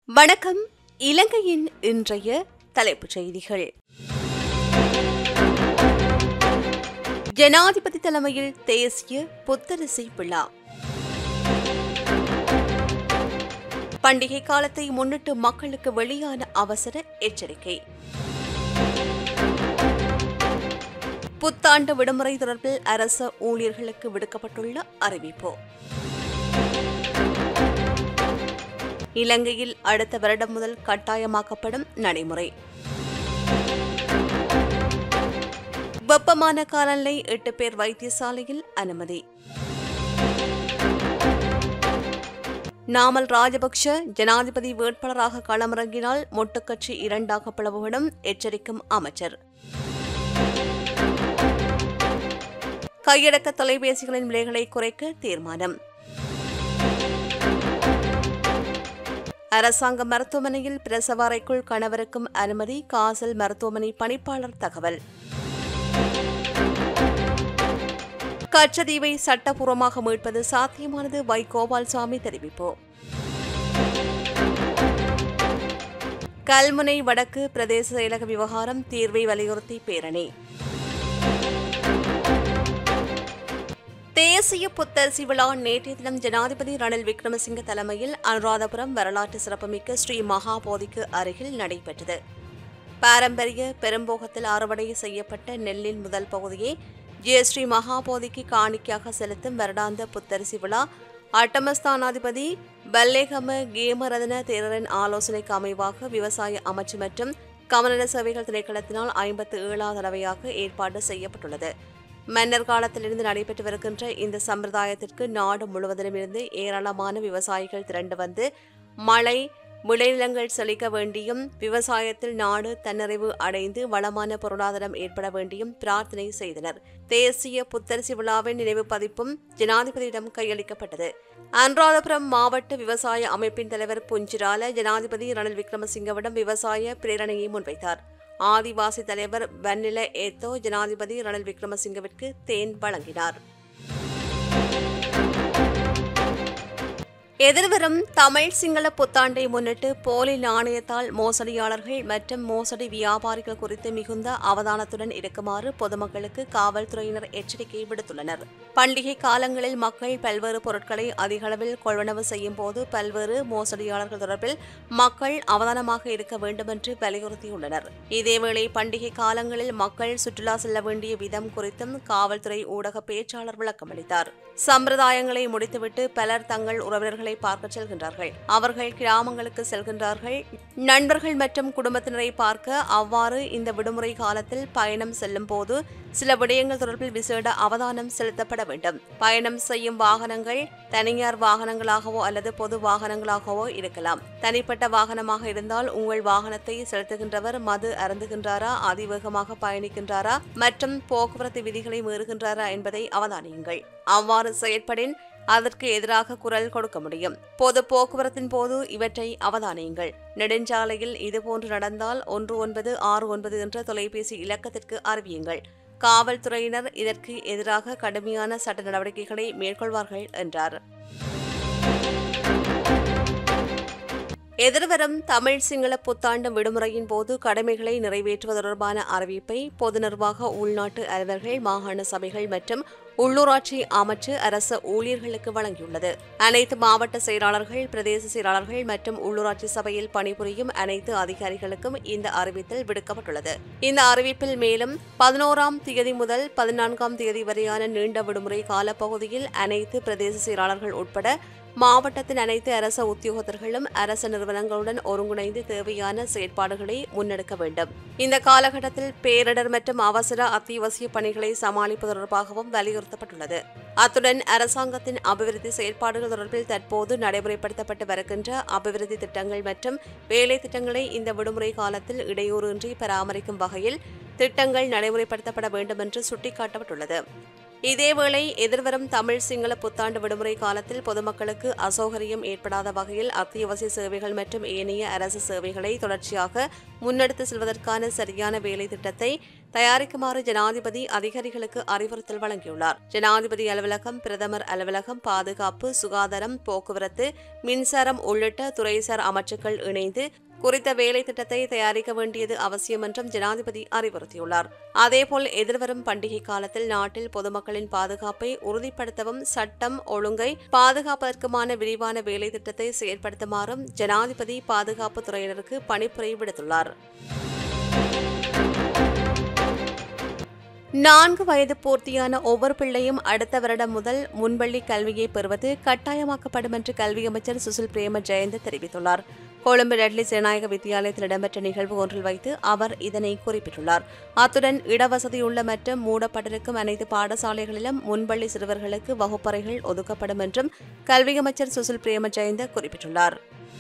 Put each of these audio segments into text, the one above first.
வணக்கம் இலங்கையின் இன்றைய தலைப்புச் செய்திகள் ஜனாதிபதி தலைமையில் தேசிய புத்தரிசி விழா பண்டிகை காலத்தை முன்னிட்டு மக்களுக்கு வெளியான அவசர எச்சரிக்கை புத்தாண்டு விடுமுறை தொடர்பில் அரச ஊழியர்களுக்கு விடுக்கப்பட்டுள்ள அறிவிப்பு இலங்கையில் அடுத்த வருடம் முதல் கட்டாயமாக்கப்படும் நடைமுறை வெப்பமான காலநிலை எட்டு பேர் வைத்தியசாலையில் அனுமதி நாமல் ராஜபக்ஷ ஜனாதிபதி வேட்பாளராக களமிறங்கினால் மொட்டுக்கட்சி இரண்டாக பிளவுவிடும் எச்சரிக்கும் அமைச்சர் கையடக்க தொலைபேசிகளின் விலைகளை குறைக்க தீர்மானம் அரசாங்க மருத்துவமனையில் பிரசவ அறைக்குள் கணவருக்கும் அனுமதி காசல் மருத்துவமனை பணிப்பாளர் தகவல் கச்சதீவை சட்டப்பூர்வமாக மீட்பது சாத்தியமானது வை கோபால்சாமி தெரிவிப்பு கல்முனை வடக்கு பிரதேச செயலக விவகாரம் தீர்வை வலியுறுத்தி பேரணி தேசிய புத்தரிசி விழா நேற்றைய தினம் ஜனாதிபதி ரணில் விக்ரமசிங்க தலைமையில் அனுராதபுரம் வரலாற்று சிறப்புமிக்க ஸ்ரீ மகாபோதிக்கு அருகில் நடைபெற்றது பாரம்பரிய பெரும்போகத்தில் அறுவடை செய்யப்பட்ட நெல்லின் முதல் பகுதியை ஜே ஸ்ரீ மகாபோதிக்கு காணிக்கையாக செலுத்தும் வருடாந்த புத்தரிசி விழா அட்டமஸ்தானாதிபதி பல்லேகம கேமரதன தேரரின் ஆலோசனைக்கு அமைவாக விவசாய அமைச்சு மற்றும் கமநல சேவைகள் திணைக்களத்தினால் ஐம்பத்து ஏழாவது தடவையாக ஏற்பாடு செய்யப்பட்டுள்ளது மன்னர் காலத்திலிருந்து நடைபெற்று வருகின்ற இந்த சம்பிரதாயத்திற்கு நாடு முழுவதிலும் இருந்து ஏராளமான விவசாயிகள் திரண்டு வந்து மழை விளைநிலங்கள் செழிக்க வேண்டியும் விவசாயத்தில் நாடு தன்னிறைவு அடைந்து வளமான பொருளாதாரம் ஏற்பட வேண்டியும் பிரார்த்தனை செய்தனர் தேசிய புத்தரிசி விழாவின் நினைவு பதிப்பும் ஜனாதிபதியிடம் கையளிக்கப்பட்டது அனுராதபுரம் மாவட்ட விவசாய அமைப்பின் தலைவர் புஞ்சிரால ஜனாதிபதி ரணில் விக்ரமசிங்கவிடம் விவசாய பிரேரணையை முன்வைத்தார் ஆதிவாசி தலைவர் வன்னில ஏத்தோ ஜனாதிபதி ரணில் விக்ரமசிங்கவிற்கு தேன் வழங்கினார் எதிர்வரும் தமிழ் சிங்கள புத்தாண்டை முன்னிட்டு போலி நாணயத்தால் மோசடியாளர்கள் மற்றும் மோசடி வியாபாரிகள் குறித்து மிகுந்த அவதானத்துடன் இருக்குமாறு பொதுமக்களுக்கு காவல்துறையினர் எச்சரிக்கை விடுத்துள்ளனர் பண்டிகை காலங்களில் மக்கள் பல்வேறு பொருட்களை அதிக அளவில் கொள்வனவு செய்யும் போது பல்வேறு மோசடியாளர்கள் தொடர்பில் மக்கள் அவதானமாக இருக்க வேண்டும் என்று வலியுறுத்தியுள்ளனர் இதேவேளை பண்டிகை காலங்களில் மக்கள் சுற்றுலா செல்ல வேண்டிய விதம் குறித்தும் காவல்துறை ஊடக பேச்சாளர் விளக்கமளித்தார் சம்பிரதாயங்களை முடித்துவிட்டு பலர் தங்கள் உறவினர்களை பார்க்க செல்கின்றார்கள் அவர்கள் கிராமங்களுக்கு செல்கின்றார்கள் நண்பர்கள் மற்றும் குடும்பத்தினரை பார்க்க அவ்வாறு இந்த விடுமுறை காலத்தில் பயணம் செல்லும் போது சில விடயங்கள் தொடர்பில் விசேட அவதானம் செலுத்தப்பட வேண்டும் பயணம் செய்யும் வாகனங்கள் தனியார் வாகனங்களாகவோ அல்லது பொது வாகனங்களாகவோ இருக்கலாம் தனிப்பட்ட வாகனமாக இருந்தால் உங்கள் வாகனத்தை செலுத்துகின்றவர் மது அருந்துகின்றாரா அதிவேகமாக பயணிக்கின்றாரா மற்றும் போக்குவரத்து விதிகளை மீறுகின்றாரா என்பதை அவதானியுங்கள் அவ்வாறு செயற்படின் அதற்கு எதிராக குரல் கொடுக்க முடியும் பொது போக்குவரத்தின் போது இவற்றை அவதானியுங்கள் நெடுஞ்சாலையில் இதுபோன்று நடந்தால் ஒன்று ஒன்பது ஆறு ஒன்பது என்ற தொலைபேசி இலக்கத்திற்கு அறிவியுங்கள் காவல்துறையினர் இதற்கு எதிராக கடுமையான சட்ட நடவடிக்கைகளை மேற்கொள்வார்கள் என்றார் எதிர்வரும் தமிழ் சிங்கள புத்தாண்டு விடுமுறையின் போது கடமைகளை நிறைவேற்றுவது தொடர்பான அறிவிப்பை பொது நிர்வாக உள்நாட்டு அலுவலர்கள் மாகாண சபைகள் மற்றும் உள்ளூராட்சி அமைச்சு அரசு ஊழியர்களுக்கு வழங்கியுள்ளது அனைத்து மாவட்ட செயலாளர்கள் பிரதேச செயலாளர்கள் மற்றும் உள்ளூராட்சி சபையில் பணிபுரியும் அனைத்து அதிகாரிகளுக்கும் இந்த அறிவித்தல் விடுக்கப்பட்டுள்ளது இந்த அறிவிப்பில் மேலும் பதினோராம் தேதி முதல் பதினான்காம் தேதி வரையான நீண்ட விடுமுறை காலப்பகுதியில் அனைத்து பிரதேச செயலாளர்கள் உட்பட மாவட்டத்தின் அனைத்து அரச உத்தியோகத்தர்களும் அரச நிறுவனங்களுடன் ஒருங்கிணைந்து தேவையான செயற்பாடுகளை முன்னெடுக்க வேண்டும் இந்த காலகட்டத்தில் பேரிடர் மற்றும் அவசர அத்தியாவசிய பணிகளை சமாளிப்பது தொடர்பாகவும் வலியுறுத்தப்பட்டுள்ளது அத்துடன் அரசாங்கத்தின் அபிவிருத்தி செயற்பாடுகள் தொடர்பில் தற்போது நடைமுறைப்படுத்தப்பட்டு வருகின்ற அபிவிருத்தி திட்டங்கள் மற்றும் வேலை திட்டங்களை இந்த விடுமுறை காலத்தில் இடையூறின்றி பராமரிக்கும் வகையில் திட்டங்கள் நடைமுறைப்படுத்தப்பட வேண்டும் என்று சுட்டிக்காட்டப்பட்டுள்ளது இதேவேளை எதிர்வரும் தமிழ் சிங்கள புத்தாண்டு விடுமுறை காலத்தில் பொதுமக்களுக்கு அசௌகரியம் ஏற்படாத வகையில் அத்தியாவசிய சேவைகள் மற்றும் ஏனைய அரசு சேவைகளை தொடர்ச்சியாக முன்னெடுத்து செல்வதற்கான சரியான வேலை திட்டத்தை தயாரிக்குமாறு ஜனாதிபதி அதிகாரிகளுக்கு அறிவுறுத்தல் வழங்கியுள்ளார் ஜனாதிபதி அலுவலகம் பிரதமர் அலுவலகம் பாதுகாப்பு சுகாதாரம் போக்குவரத்து மின்சாரம் உள்ளிட்ட துறைசார் அமைச்சுக்கள் இணைந்து குறித்த வேலை திட்டத்தை தயாரிக்க வேண்டியது அவசியம் என்றும் ஜனாதிபதி அறிவுறுத்தியுள்ளார் அதேபோல் எதிர்வரும் பண்டிகை காலத்தில் நாட்டில் பொதுமக்களின் பாதுகாப்பை உறுதிப்படுத்தவும் சட்டம் ஒழுங்கை பாதுகாப்பதற்குமான விரிவான வேலை திட்டத்தை செயற்படுத்துமாறும் ஜனாதிபதி பாதுகாப்பு துறையினருக்கு பணிப்புரை விடுத்துள்ளார் நான்கு வயது பூர்த்தியான ஒவ்வொரு பிள்ளையும் அடுத்த வருடம் முதல் முன்பள்ளி கல்வியை பெறுவது கட்டாயமாக்கப்படும் என்று கல்வி அமைச்சர் சுசில் பிரேம ஜெயந்த் தெரிவித்துள்ளார் கொழும்பு ரெட்லி ஜனநாயக வித்தியாலயத்தில் இடம்பெற்ற நிகழ்வு ஒன்றில் வைத்து அவர் இதனை குறிப்பிட்டுள்ளார் அத்துடன் இடவசதியுள்ள மற்றும் மூடப்பட்டிருக்கும் அனைத்து பாடசாலைகளிலும் முன்பள்ளி சிறுவர்களுக்கு வகுப்பறைகள் ஒதுக்கப்படும் என்றும் கல்வி அமைச்சர் சுசில் பிரேம ஜெயந்த குறிப்பிட்டுள்ளார்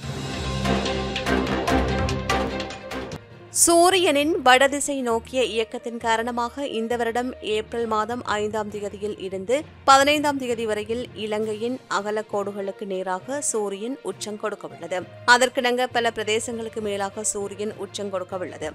சூரியனின் வடதிசை நோக்கிய இயக்கத்தின் காரணமாக இந்த வருடம் ஏப்ரல் மாதம் ஐந்தாம் திகதியில் இருந்து பதினைந்தாம் திகதி வரையில் இலங்கையின் அகலக்கோடுகளுக்கு நேராக சூரியன் உச்சம் கொடுக்கவுள்ளது அதற்கிணங்க பல பிரதேசங்களுக்கு மேலாக சூரியன் உச்சம் கொடுக்கவுள்ளது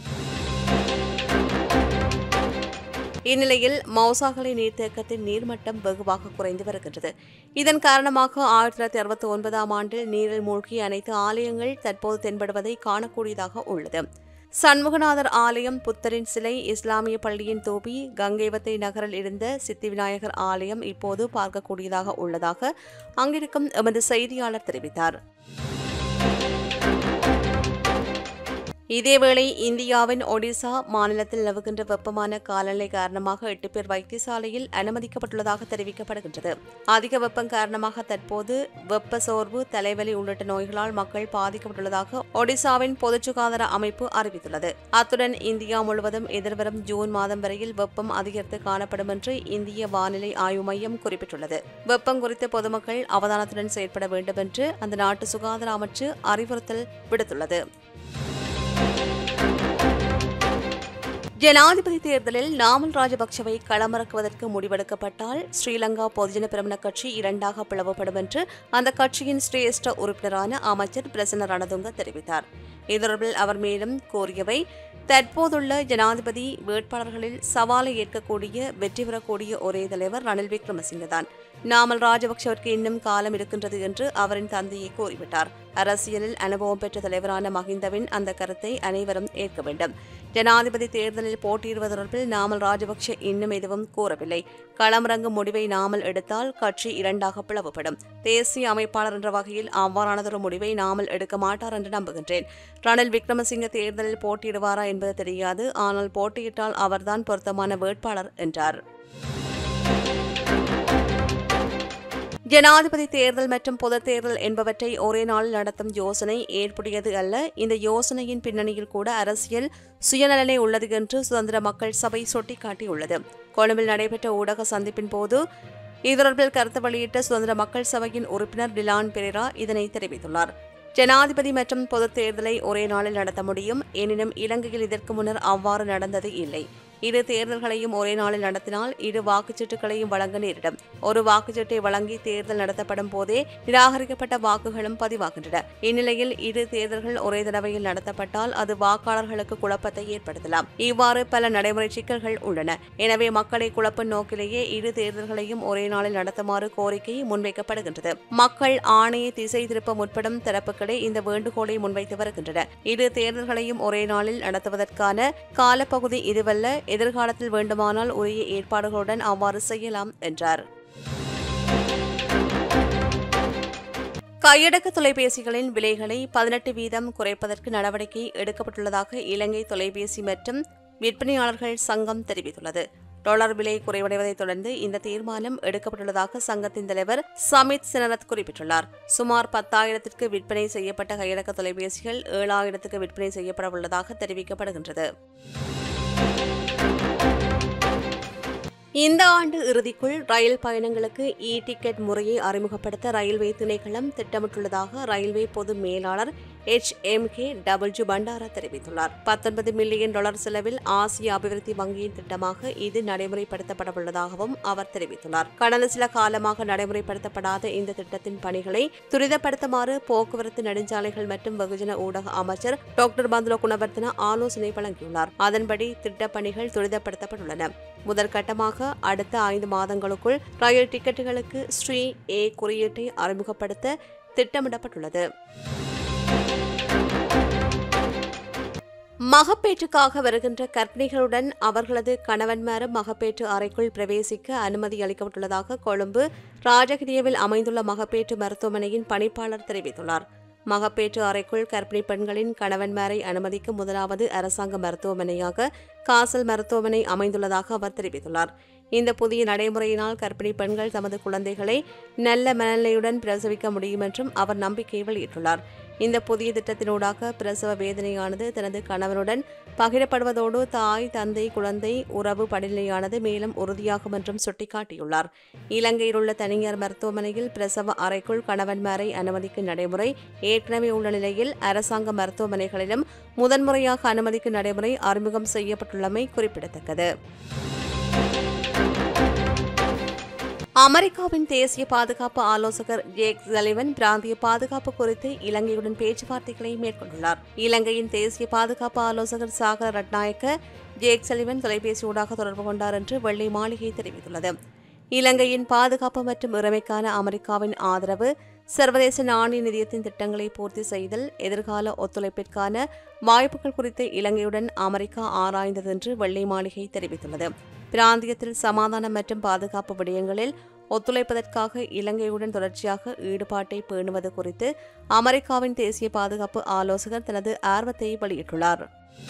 இந்நிலையில் மௌசாகலை நீர்த்தேக்கத்தின் நீர்மட்டம் வெகுவாக குறைந்து வருகின்றது இதன் காரணமாக ஆயிரத்தி தொள்ளாயிரத்தி அறுபத்தி ஒன்பதாம் ஆண்டில் நீரில் மூழ்கிய அனைத்து ஆலயங்கள் தற்போது தென்படுவதை காணக்கூடியதாக உள்ளது சண்முகநாதர் ஆலயம் புத்தரின் சிலை இஸ்லாமிய பள்ளியின் தோபி கங்கைவத்தை நகரில் இருந்த சித்தி விநாயகர் ஆலயம் இப்போது பார்க்கக்கூடியதாக உள்ளதாக அங்கிருக்கும் எமது செய்தியாளர் தெரிவித்தார் இதேவேளை இந்தியாவின் ஒடிசா மாநிலத்தில் நிலவுகின்ற வெப்பமான காலநிலை காரணமாக எட்டு பேர் வைத்தியசாலையில் அனுமதிக்கப்பட்டுள்ளதாக தெரிவிக்கப்படுகின்றது அதிக வெப்பம் காரணமாக தற்போது வெப்ப சோர்வு தலைவலி உள்ளிட்ட நோய்களால் மக்கள் பாதிக்கப்பட்டுள்ளதாக ஒடிசாவின் பொது சுகாதார அமைப்பு அறிவித்துள்ளது அத்துடன் இந்தியா முழுவதும் எதிர்வரும் ஜூன் மாதம் வரையில் வெப்பம் அதிகரித்து காணப்படும் என்று இந்திய வானிலை ஆய்வு மையம் குறிப்பிட்டுள்ளது வெப்பம் குறித்து பொதுமக்கள் அவதானத்துடன் செயற்பட வேண்டும் என்று அந்த நாட்டு சுகாதார அமைச்சு அறிவுறுத்தல் விடுத்துள்ளது ஜனாதிபதி தேர்தலில் நாமல் ராஜபக்சவை களமிறக்குவதற்கு முடிவெடுக்கப்பட்டால் ஸ்ரீலங்கா பொதுஜன பிரமண கட்சி இரண்டாக பிளவுபடும் என்று அந்த கட்சியின் சிரேஷ்ட உறுப்பினரான அமைச்சர் பிரசன்ன ரணதுங்க தெரிவித்தார் இது தொடர்பில் அவர் மேலும் கூறியவை தற்போதுள்ள ஜனாதிபதி வேட்பாளர்களில் சவாலை ஏற்கக்கூடிய வெற்றி பெறக்கூடிய ஒரே தலைவர் ரணில் விக்ரமசிங்க தான் நாமல் ராஜபக்சவிற்கு இன்னும் காலம் இருக்கின்றது என்று அவரின் தந்தையை கூறிவிட்டார் அரசியலில் அனுபவம் பெற்ற தலைவரான மஹிந்தவின் அந்த கருத்தை அனைவரும் ஏற்க வேண்டும் ஜனாதிபதி தேர்தலில் போட்டியிடுவது தொடர்பில் நாமல் ராஜபக்ஷ இன்னும் எதுவும் கூறவில்லை களமிறங்கும் முடிவை நாமல் எடுத்தால் கட்சி இரண்டாக பிளவுபடும் தேசிய அமைப்பாளர் என்ற வகையில் அவ்வாறானதொரு முடிவை நாமல் எடுக்க மாட்டார் என்று நம்புகின்றேன் ரணில் விக்ரமசிங்க தேர்தலில் போட்டியிடுவாரா என்பது தெரியாது ஆனால் போட்டியிட்டால் அவர்தான் பொருத்தமான வேட்பாளர் என்றார் ஜனாதிபதி தேர்தல் மற்றும் பொதுத் தேர்தல் என்பவற்றை ஒரே நாளில் நடத்தும் யோசனை ஏற்புடையது அல்ல இந்த யோசனையின் பின்னணியில் கூட அரசியல் சுயநலனே உள்ளது என்று சுதந்திர மக்கள் சபை சுட்டிக்காட்டியுள்ளது கொழும்பில் நடைபெற்ற ஊடக சந்திப்பின் போது இது தொடர்பில் கருத்து வெளியிட்ட சுதந்திர மக்கள் சபையின் உறுப்பினர் டிலான் பெரேரா இதனை தெரிவித்துள்ளார் ஜனாதிபதி மற்றும் பொதுத் தேர்தலை ஒரே நாளில் நடத்த முடியும் எனினும் இலங்கையில் இதற்கு முன்னர் அவ்வாறு நடந்தது இல்லை இரு தேர்தல்களையும் ஒரே நாளில் நடத்தினால் இரு வாக்குச்சீட்டுகளையும் வழங்க நேரிடும் ஒரு வாக்குச்சீட்டை வழங்கி தேர்தல் நடத்தப்படும் போதே நிராகரிக்கப்பட்ட வாக்குகளும் பதிவாகின்றன இந்நிலையில் இரு தேர்தல்கள் ஒரே தடவையில் நடத்தப்பட்டால் அது வாக்காளர்களுக்கு குழப்பத்தை ஏற்படுத்தலாம் இவ்வாறு பல நடைமுறை சிக்கல்கள் உள்ளன எனவே மக்களை குழப்பும் நோக்கிலேயே இரு தேர்தல்களையும் ஒரே நாளில் நடத்துமாறு கோரிக்கை முன்வைக்கப்படுகின்றது மக்கள் ஆணையை திசை திருப்ப முற்படும் தரப்புகளே இந்த வேண்டுகோளை முன்வைத்து வருகின்றன இரு தேர்தல்களையும் ஒரே நாளில் நடத்துவதற்கான காலப்பகுதி இதுவல்ல எதிர்காலத்தில் வேண்டுமானால் உரிய ஏற்பாடுகளுடன் அவ்வாறு செய்யலாம் என்றார் கையடக்க தொலைபேசிகளின் விலைகளை பதினெட்டு வீதம் குறைப்பதற்கு நடவடிக்கை எடுக்கப்பட்டுள்ளதாக இலங்கை தொலைபேசி மற்றும் விற்பனையாளர்கள் சங்கம் தெரிவித்துள்ளது டாலர் விலை குறைவடைவதைத் தொடர்ந்து இந்த தீர்மானம் எடுக்கப்பட்டுள்ளதாக சங்கத்தின் தலைவர் சமித் சினரத் குறிப்பிட்டுள்ளார் சுமார் பத்தாயிரத்திற்கு விற்பனை செய்யப்பட்ட கையடக்க தொலைபேசிகள் ஏழாயிரத்துக்கு விற்பனை செய்யப்பட உள்ளதாக தெரிவிக்கப்படுகின்றது இந்த ஆண்டு இறுதிக்குள் ரயில் பயணங்களுக்கு இ டிக்கெட் முறையை அறிமுகப்படுத்த ரயில்வே திணைக்களம் திட்டமிட்டுள்ளதாக ரயில்வே பொது மேலாளர் H M K W Bandara தெரிவித்துள்ளார் பத்தொன்பது மில்லியன் டாலர் செலவில் ஆசிய அபிவிருத்தி வங்கியின் திட்டமாக இது நடைமுறைப்படுத்தப்படவுள்ளதாகவும் அவர் தெரிவித்துள்ளார் கடந்த சில காலமாக நடைமுறைப்படுத்தப்படாத இந்த திட்டத்தின் பணிகளை துரிதப்படுத்துமாறு போக்குவரத்து நெடுஞ்சாலைகள் மற்றும் வெகுஜன ஊடக அமைச்சர் டாக்டர் பந்துல குணவர்த்தன ஆலோசனை வழங்கியுள்ளார் அதன்படி திட்டப் பணிகள் துரிதப்படுத்தப்பட்டுள்ளன முதற்கட்டமாக அடுத்த ஐந்து மாதங்களுக்குள் ரயில் டிக்கெட்டுகளுக்கு ஸ்ரீ ஏ குறியீட்டை அறிமுகப்படுத்த திட்டமிடப்பட்டுள்ளது மகப்பேற்றுக்காக வருகின்ற கர்ப்பிணிகளுடன் அவர்களது கணவன்மாரும் மகப்பேற்று அறைக்குள் பிரவேசிக்க அனுமதி அளிக்கப்பட்டுள்ளதாக கொழும்பு ராஜகிரியவில் அமைந்துள்ள மகப்பேற்று மருத்துவமனையின் பணிப்பாளர் தெரிவித்துள்ளார் மகப்பேற்று அறைக்குள் கர்ப்பிணி பெண்களின் கணவன்மாரை அனுமதிக்கும் முதலாவது அரசாங்க மருத்துவமனையாக காசல் மருத்துவமனை அமைந்துள்ளதாக அவர் தெரிவித்துள்ளார் இந்த புதிய நடைமுறையினால் கர்ப்பிணி பெண்கள் தமது குழந்தைகளை நல்ல மனநிலையுடன் பிரசவிக்க முடியும் என்றும் அவர் நம்பிக்கை வெளியிட்டுள்ளார் இந்த புதிய திட்டத்தினூடாக பிரசவ வேதனையானது தனது கணவனுடன் பகிரப்படுவதோடு தாய் தந்தை குழந்தை உறவு படிநிலையானது மேலும் உறுதியாகும் என்றும் சுட்டிக்காட்டியுள்ளார் இலங்கையில் உள்ள தனியார் மருத்துவமனையில் பிரசவ அறைக்குள் கணவன்மாரை அனுமதிக்கும் நடைமுறை ஏற்கனவே உள்ள நிலையில் அரசாங்க மருத்துவமனைகளிலும் முதன்முறையாக அனுமதிக்கும் நடைமுறை அறிமுகம் செய்யப்பட்டுள்ளமை குறிப்பிடத்தக்கது அமெரிக்காவின் தேசிய பாதுகாப்பு ஆலோசகர் ஜேக் ஜலிவன் பிராந்திய பாதுகாப்பு குறித்து இலங்கையுடன் பேச்சுவார்த்தைகளை மேற்கொண்டுள்ளார் இலங்கையின் தேசிய பாதுகாப்பு ஆலோசகர் சாகர் ரட்நாயக்க ஜேக் சலிவன் தொலைபேசியூடாக தொடர்பு கொண்டார் என்று வெள்ளை மாளிகை தெரிவித்துள்ளது இலங்கையின் பாதுகாப்பு மற்றும் இறமைக்கான அமெரிக்காவின் ஆதரவு சர்வதேச நாணய நிதியத்தின் திட்டங்களை பூர்த்தி செய்தல் எதிர்கால ஒத்துழைப்பிற்கான வாய்ப்புகள் குறித்து இலங்கையுடன் அமெரிக்கா ஆராய்ந்தது என்று வெள்ளை மாளிகை தெரிவித்துள்ளது பிராந்தியத்தில் சமாதானம் மற்றும் பாதுகாப்பு விடயங்களில் ஒத்துழைப்பதற்காக இலங்கையுடன் தொடர்ச்சியாக ஈடுபாட்டை பேணுவது குறித்து அமெரிக்காவின் தேசிய பாதுகாப்பு ஆலோசகர் தனது ஆர்வத்தை வெளியிட்டுள்ளார்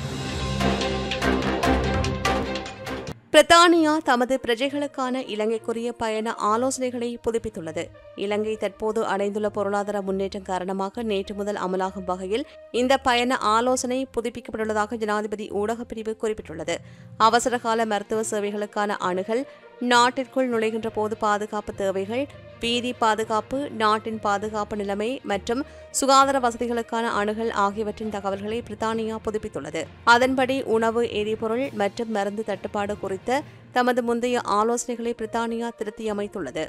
பிரித்தானியா தமது பிரஜைகளுக்கான இலங்கைக்குரிய பயண ஆலோசனைகளை புதுப்பித்துள்ளது இலங்கை தற்போது அடைந்துள்ள பொருளாதார முன்னேற்றம் காரணமாக நேற்று முதல் அமலாகும் வகையில் இந்த பயண ஆலோசனை புதுப்பிக்கப்பட்டுள்ளதாக ஜனாதிபதி ஊடகப் பிரிவு குறிப்பிட்டுள்ளது அவசரகால மருத்துவ சேவைகளுக்கான அணுகல் நாட்டிற்குள் நுழைகின்ற போது பாதுகாப்பு தேவைகள் வீதி பாதுகாப்பு நாட்டின் பாதுகாப்பு நிலைமை மற்றும் சுகாதார வசதிகளுக்கான அணுகல் ஆகியவற்றின் தகவல்களை பிரித்தானியா புதுப்பித்துள்ளது அதன்படி உணவு எரிபொருள் மற்றும் மருந்து தட்டுப்பாடு குறித்த தமது முந்தைய ஆலோசனைகளை பிரித்தானியா திருத்தியமைத்துள்ளது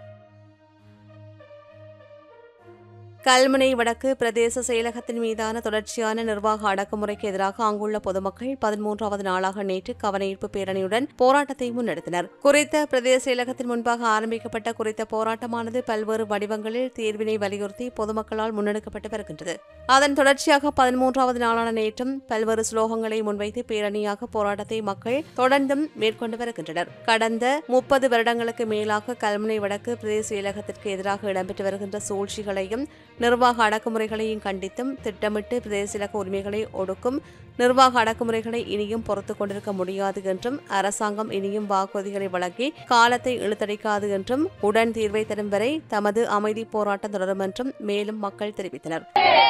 கல்முனை வடக்கு பிரதேச செயலகத்தின் மீதான தொடர்ச்சியான நிர்வாக அடக்குமுறைக்கு எதிராக அங்குள்ள பொதுமக்கள் பதிமூன்றாவது நாளாக நேற்று கவனஈர்ப்பு பேரணியுடன் போராட்டத்தை முன்னெடுத்தனர் குறித்த பிரதேச செயலகத்தின் முன்பாக ஆரம்பிக்கப்பட்ட குறித்த போராட்டமானது பல்வேறு வடிவங்களில் தீர்வினை வலியுறுத்தி பொதுமக்களால் முன்னெடுக்கப்பட்டு வருகின்றது அதன் தொடர்ச்சியாக பதிமூன்றாவது நாளான நேற்றும் பல்வேறு ஸ்லோகங்களை முன்வைத்து பேரணியாக போராட்டத்தை மக்கள் தொடர்ந்தும் மேற்கொண்டு வருகின்றனர் கடந்த முப்பது வருடங்களுக்கு மேலாக கல்முனை வடக்கு பிரதேச செயலகத்திற்கு எதிராக இடம்பெற்று வருகின்ற சூழ்ச்சிகளையும் நிர்வாக அடக்குமுறைகளையும் கண்டித்தும் திட்டமிட்டு பிரதேச இலக்க உரிமைகளை ஒடுக்கும் நிர்வாக அடக்குமுறைகளை இனியும் பொறுத்துக் கொண்டிருக்க முடியாது என்றும் அரசாங்கம் இனியும் வாக்குறுதிகளை வழங்கி காலத்தை இழுத்தடிக்காது என்றும் உடன் தீர்வை தரும் வரை தமது அமைதி போராட்டம் தொடரும் என்றும் மேலும் மக்கள் தெரிவித்தனர்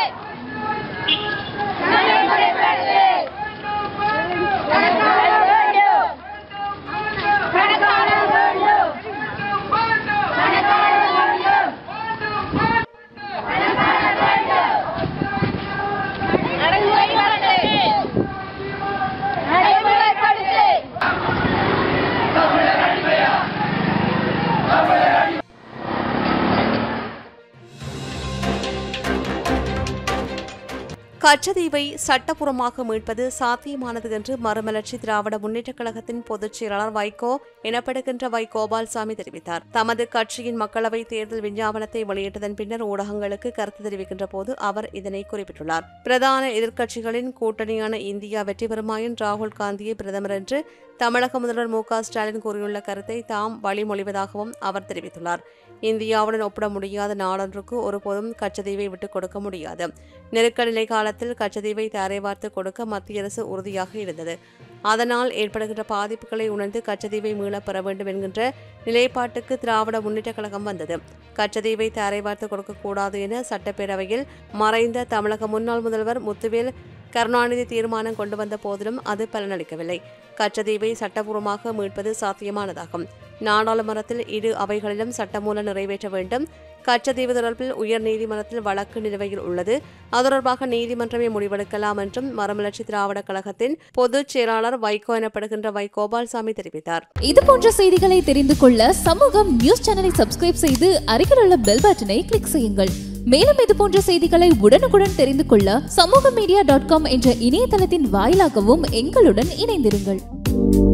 கச்சதீவை சட்டப்பூர்வமாக மீட்பது சாத்தியமானது என்று மறுமலர்ச்சி திராவிட முன்னேற்றக் கழகத்தின் பொதுச் செயலாளர் வைகோ எனப்படுகின்ற வை கோபால்சாமி தெரிவித்தார் தமது கட்சியின் மக்களவை தேர்தல் விஞ்ஞாபனத்தை வெளியிட்டதன் பின்னர் ஊடகங்களுக்கு கருத்து தெரிவிக்கின்ற போது அவர் இதனை குறிப்பிட்டுள்ளார் பிரதான எதிர்க்கட்சிகளின் கூட்டணியான இந்தியா வெற்றி பெறுமாயின் ராகுல் காந்தியை பிரதமர் என்று தமிழக முதல்வர் மு க ஸ்டாலின் கூறியுள்ள கருத்தை தாம் வழிமொழிவதாகவும் அவர் தெரிவித்துள்ளார் இந்தியாவுடன் ஒப்பிட முடியாத நாடொன்றுக்கு ஒருபோதும் கச்சதீவை விட்டுக் கொடுக்க முடியாது நெருக்கடி நிலை காலத்தில் கச்சதீவை தாரை வார்த்து கொடுக்க மத்திய அரசு உறுதியாக இருந்தது அதனால் ஏற்படுகின்ற பாதிப்புகளை உணர்ந்து கச்சதீவை மீளப் பெற வேண்டும் என்கின்ற நிலைப்பாட்டுக்கு திராவிட முன்னேற்றக் கழகம் வந்தது கச்சதீவை தாரை வார்த்து கொடுக்கக்கூடாது என சட்டப்பேரவையில் மறைந்த தமிழக முன்னாள் முதல்வர் முத்துவேல் கருணாநிதி தீர்மானம் கொண்டு வந்த போதிலும் அது பலனளிக்கவில்லை கச்சதீவை சட்டபூர்வமாக மீட்பது சாத்தியமானதாகும் நாடாளுமன்றத்தில் இரு அவைகளிலும் சட்டமூலம் நிறைவேற்ற வேண்டும் கச்சதீவு தொடர்பில் உயர் நீதிமன்றத்தில் வழக்கு நிலுவையில் உள்ளது அது தொடர்பாக நீதிமன்றமே முடிவெடுக்கலாம் என்றும் மரமலர்ச்சி திராவிட கழகத்தின் பொதுச் செயலாளர் வைகோ எனப்படுகின்ற வை கோபால்சாமி தெரிவித்தார் இது போன்ற செய்திகளை தெரிந்து கொள்ள சமூகம் நியூஸ் சேனலை சப்ஸ்கிரைப் செய்து அருகில் உள்ள பெல் பட்டனை கிளிக் செய்யுங்கள் மேலும் இது போன்ற செய்திகளை உடனுக்குடன் தெரிந்து கொள்ள சமூக மீடியா டாட் காம் என்ற இணையதளத்தின் வாயிலாகவும் எங்களுடன் இணைந்திருங்கள்